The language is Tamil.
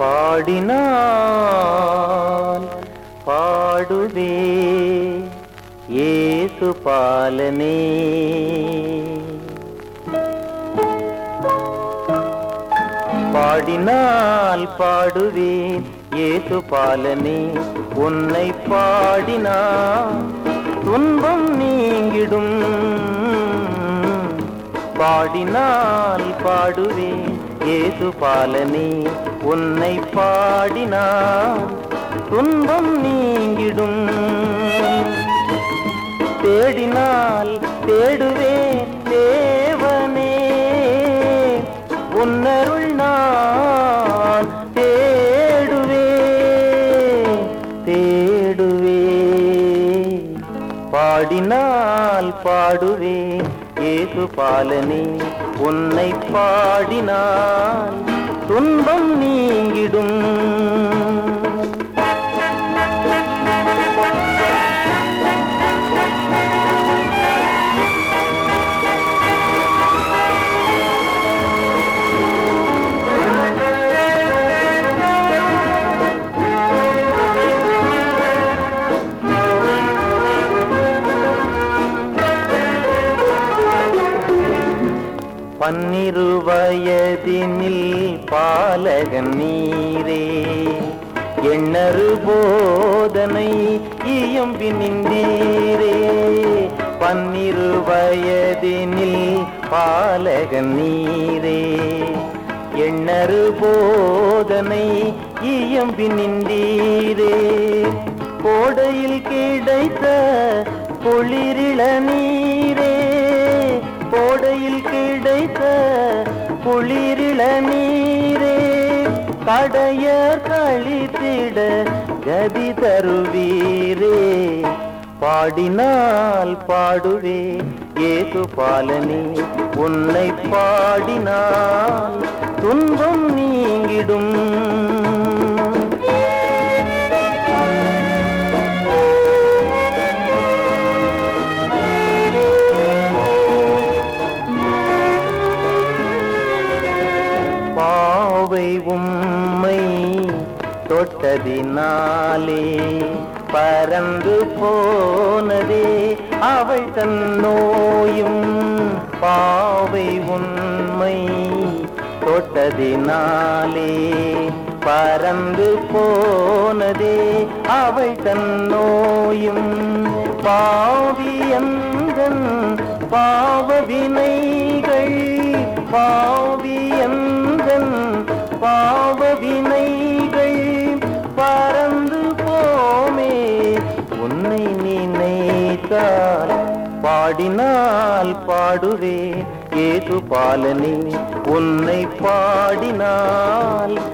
பாடினால் பாடுவே ஏசு பாலனே பாடினால் பாடுவேன் ஏசு பாலனே உன்னை பாடினால் துன்பம் நீங்கிடும் பாடினால் பாடுவேன் ஏசு பாலனே உன்னை பாடினால் துன்பம் நீங்கிடும் தேடினால் தேடுவேன் தேவனே உன்னருள் நான் தேடுவே தேடுவே பாடினால் பாடுவே ஏசு பாலனே உன்னை பாடினால் துன்பம் நீங்கிடும் பன்னிரு வயதினில் பாலகன் நீரே எண்ணறு போதனை இயம்பி நின்றீரே பன்னிரு வயதினில் பாலகன் நீரே எண்ணறு போதனை இயம்பி நின்றீரே கோடையில் கிடைத்த குளிரிள நீரே கோடையில் கிடைத்த குளிரிள நீரே கடையர் கழித்திட கதி தருவீரே பாடினால் பாடுவே ஏது பாலனே உன்னை பாடினால் துன்பம் நீங்கிடும் பாவை உம்மை தொட்டதினாலே பறந்து போனதே அவள் தன் நோயும் பாவை உண்மை தொட்டதினாலே பறந்து போனதே அவள் தன் நோயும் பாவியந்தன் பாவ வினைகள் பாவியந்தன் பாவ வினைகள் பறந்து போமே உன்னை நினைத்தால் பாடினால் பாடுவே ஏது பாலனே உன்னை பாடினால்